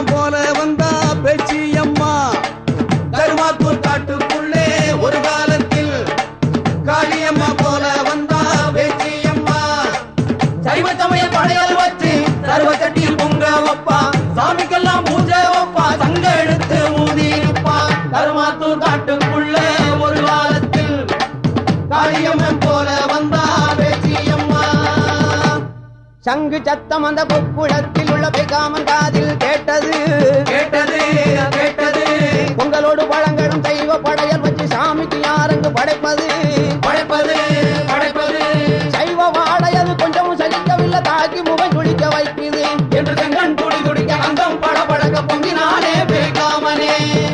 போல வந்தா பேச்சி அம்மா கருமாத்தூர் காட்டுக்குள்ளே ஒரு காலத்தில் காளியம்மா போல வந்தா பேச்சி அம்மா சைவ சமய படையல் வச்சு சர்வ சட்டியில் பொங்க வைப்பா சாமிக்கெல்லாம் பூஜை வைப்பா சங்க எடுத்து ஊதி இருப்பா கருமாத்தூர் காட்டுக்குள்ள ஒரு காலத்தில் காளியம்மன் போல வந்தா பேச்சியம்மா சங்கு சத்தம் அந்த கொப்புளத்தில் உள்ள பெகாமன் காதில் கேட்டது கேட்டது கேட்டது பொங்கலோடு பழங்களும் தெய்வ படையல் வச்சு சாமிக்கு யாருங்கு படைப்பது படைப்பது படைப்பது சைவ வாடையது கொஞ்சமும் சலிக்கவில்லை தாக்கி முகம் குளிக்க வைக்குது என்று செங்கன் துடி துடிக்க அங்கம் பட படக்க பொங்கினாலே பேகாமனே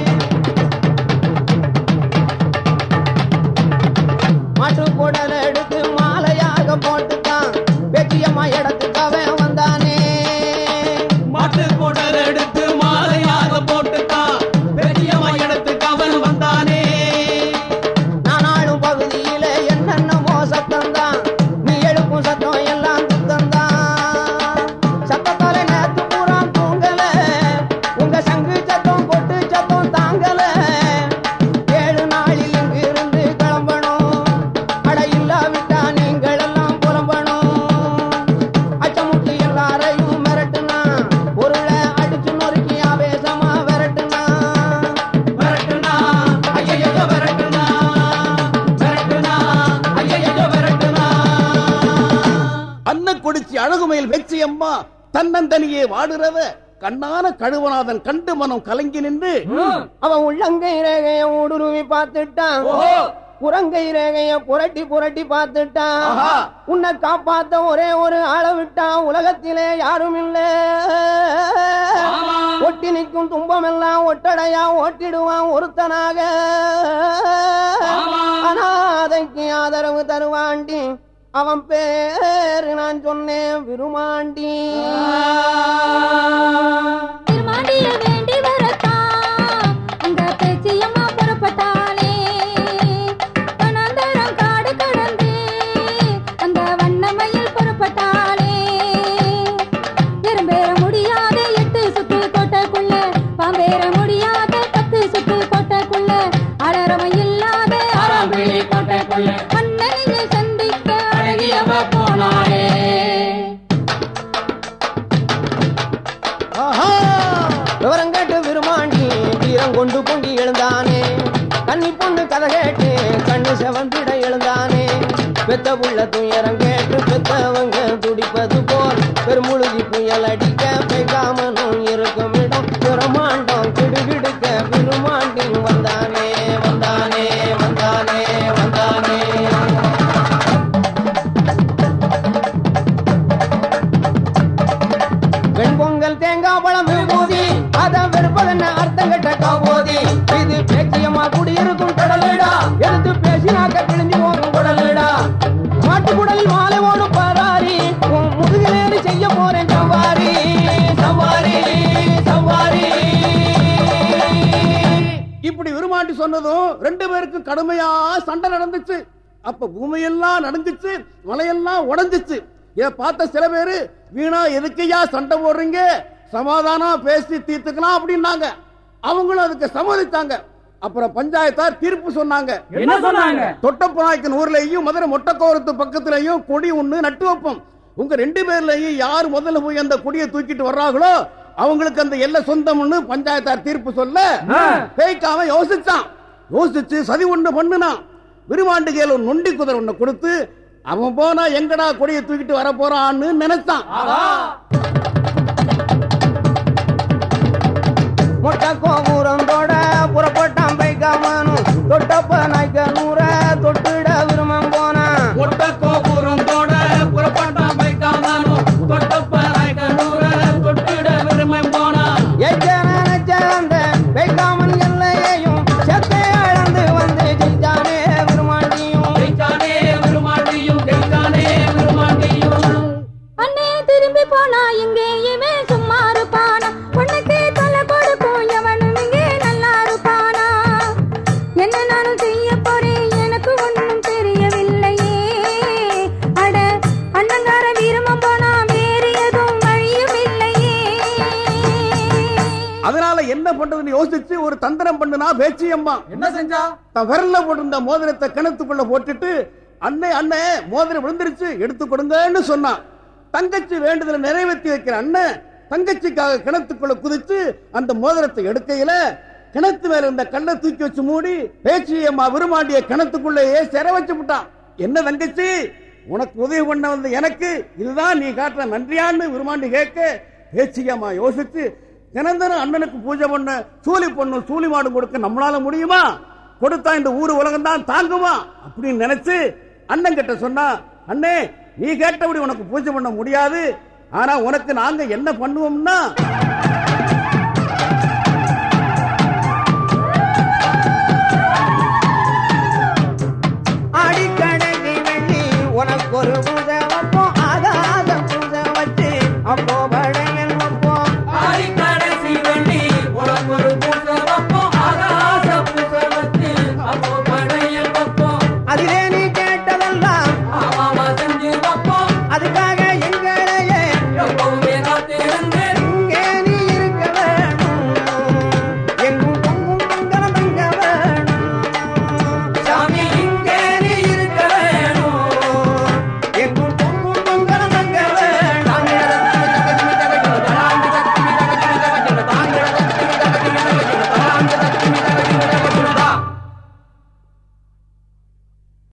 மாட்டு குடல் எடுத்து மாலையாக போட்டுட்டான் பெச்சியம்மா இடத்துக்கு அவன் வந்தானே மாட்டு குடல் எடுத்து மாலையாக போட்டுட்டான் பெரியம்மா இடத்துக்கு அவன் வந்தானே நானாளும் பகுதியில என்னென்னமோ சத்தம் தான் நீ எழுப்பும் சத்தம் எல்லாம் சுத்தம் தான் சத்தத்தால நேத்து பூரா தூங்கல உங்க சங்கு சத்தம் கொட்டு சத்தம் தாங்கல ஏழு நாளில் இங்கு இருந்து கிளம்பணும் அட இல்லாவிட்டா நீங்கள் எல்லாம் புலம்பணும் அச்சமுட்டு எல்லாரையும் மிரட்டுனா பொருளை அடிச்சு நொறுக்கி ஆவேசமா விரட்டுனா விரட்டுனா ஐயையோ விரட்டுனா விரட்டுனா ஐயையோ விரட்டுனா அன்ன கொடிச்சி அழகுமயில் வெச்சி அம்மா தன்னந்தனியே வாடுறவ கண்ணான கழுவநாதன் கண்டு மனம் கலங்கி நின்று அவன் உள்ளங்கை ரேகைய ஊடுருவி பார்த்துட்டான் ஓஹோ. புறங்கை ரேகைய புரட்டி புரட்டி பார்த்துட்டான் ஆஹா. உன்னை காப்பாத்த ஒரே ஒரு ஆள விட்டான் உலகத்திலே யாரும் இல்ல ஒட்டி நிற்கும் துன்பம் எல்லாம் ஒட்டடையா ஓட்டிடுவான் ஒருத்தனாக அனாதைக்கு ஆதரவு தருவாண்டி அவன் பேரு நான் சொன்னேன் விருமாண்டி திருமாண்டிய வேண்டி வரத்தான் உங்க பேச்சியம்மா புறப்பட்டாளே வனாந்தரம் காடு கடந்து அந்த வண்ணமயில் புறப்பட்டாளே எறும்பேற முடியாத எட்டு சுத்து கோட்டைக்குள்ள பாம்பேற முடியாத பத்து சுத்து கோட்டைக்குள்ள அலறமை இல்லாத ஆறாம்பிழி கோட்டைக்குள்ள மன்னனையை சந்திக்க அழகியவ போனாளே ஆஹா! விவரம் கேட்டு விருமாண்டி வீரம் கொண்டு பொங்கி எழுந்தானே கன்னி பொண்ணு கதை கேட்டு கண்ணு செவந்திட எழுந்தானே பெத்த புள்ள துயரம் கேட்டு பெத்தவங்க துடிப்பது போல் பெருமுழுகி புயல் அடிக்க பெய்காமனும் இருக்கும் இடம் பிரமாண்டம் கிடுகிடுக்க விருமாண்டி வந்தானே வந்தானே வந்தானே வந்தானே வெண்பொங்கல் தேங்காய் பழம் விபூதி அதான் வெறுப்பதென்ன அர்த்தம் கெட்ட காபோதி இது பேச்சியம்மா குடியிருக்கும் கடலுடா எடுத்து பேசினாக்க கிழிஞ்சு போகும் குடலுடா மாட்டு குடல் மாலை ஓடும் பராரி உன் முதுகிலேறி செய்ய போறேன் சவாரி சவாரி சவாரி இப்படி விருமாண்டி சொன்னதும் ரெண்டு பேருக்கும் கடுமையா சண்டை நடந்துச்சு அப்ப பூமியெல்லாம் நடந்துச்சு மலையெல்லாம் உடைஞ்சிச்சு இத பார்த்த சில பேரு வீணா எதுக்கையா சண்டை போடுறீங்க சமாதானம் பேசி தீர்த்துக்கலாம் அப்படின்னாங்க அவங்களும் அதுக்கு சம்மதித்தாங்க அப்புறம் பஞ்சாயத்தார் தீர்ப்பு சொன்னாங்க என்ன சொன்னாங்க தொட்டப்பநாயக்கன் ஊர்லயும் மதுரை மொட்டக்கோரத்து பக்கத்துலயும் கொடி ஒண்ணு நட்டு வைப்போம் உங்க ரெண்டு பேர்லயும் யார் முதல்ல போய் அந்த கொடியை தூக்கிட்டு வர்றாங்களோ அவங்களுக்கு அந்த எல்லை சொந்தம்னு பஞ்சாயத்தார் தீர்ப்பு சொல்ல பேய்க்காம யோசிச்சான் யோசிச்சு சதி ஒண்ணு பண்ணுனான் விருமாண்டுகையில ஒரு நொண்டி குதிரை ஒண்ணு கொடுத்து அவன் போனா எங்கடா கொடியை தூக்கிட்டு வர போறான்னு நினைச்சான் மொட்டை கோபுரந்தோட புறப்பட்டான் பைக்காமனும் தொட்டப்ப நாய்க்க நூற தொட்டுட விரும்பம் போனான் மொட்டை கோபுரத்தோட புறப்பட்டான் பைக்காமனும் தொட்டப்ப நூற தொட்டிட விரும்பம் போனான் எச்சனச்சந்த வைக்காமன் எல்லையையும் செத்தை அளந்து வந்து ஜெயிச்சானே விருமாண்டியும் ஜெயிச்சானே விருமாண்டியும் ஜெயிச்சானே விருமாண்டியும் அண்ணே திரும்பி போனா இங்கே அதனால என்ன பண்றதுன்னு யோசிச்சு ஒரு தந்திரம் பண்ணுனா பேச்சி அம்மா என்ன செஞ்சா தன் விரல்ல போட்டிருந்த மோதிரத்தை கிணத்துக்குள்ள போட்டுட்டு அண்ணே அண்ணே மோதிரம் விழுந்துருச்சு எடுத்து கொடுங்கன்னு சொன்னான் தங்கச்சி வேண்டுதலை நிறைவேற்றி வைக்கிற அண்ணன் தங்கச்சிக்காக கிணத்துக்குள்ள குதிச்சு அந்த மோதிரத்தை எடுக்கையில கிணத்து மேல இருந்த கல்லை தூக்கி வச்சு மூடி பேச்சி அம்மா விரும்பாண்டிய கிணத்துக்குள்ளேயே சிற வச்சு விட்டான் என்ன தங்கச்சி உனக்கு உதவி பண்ண வந்த எனக்கு இதுதான் நீ காட்டுற நன்றியான்னு விரும்பாண்டி கேட்க பேச்சி அம்மா யோசிச்சு தினந்தனம் அண்ணனுக்கு பூஜை பண்ண சூலி பொண்ணு சூலி மாடு கொடுக்க நம்மளால முடியுமா கொடுத்தா இந்த ஊர் உலகம் தான் தாங்குமா அப்படின்னு நினைச்சு அண்ணன் கிட்ட சொன்னா அண்ணே நீ கேட்டபடி உனக்கு பூஜை பண்ண முடியாது ஆனா உனக்கு நாங்க என்ன பண்ணுவோம்னா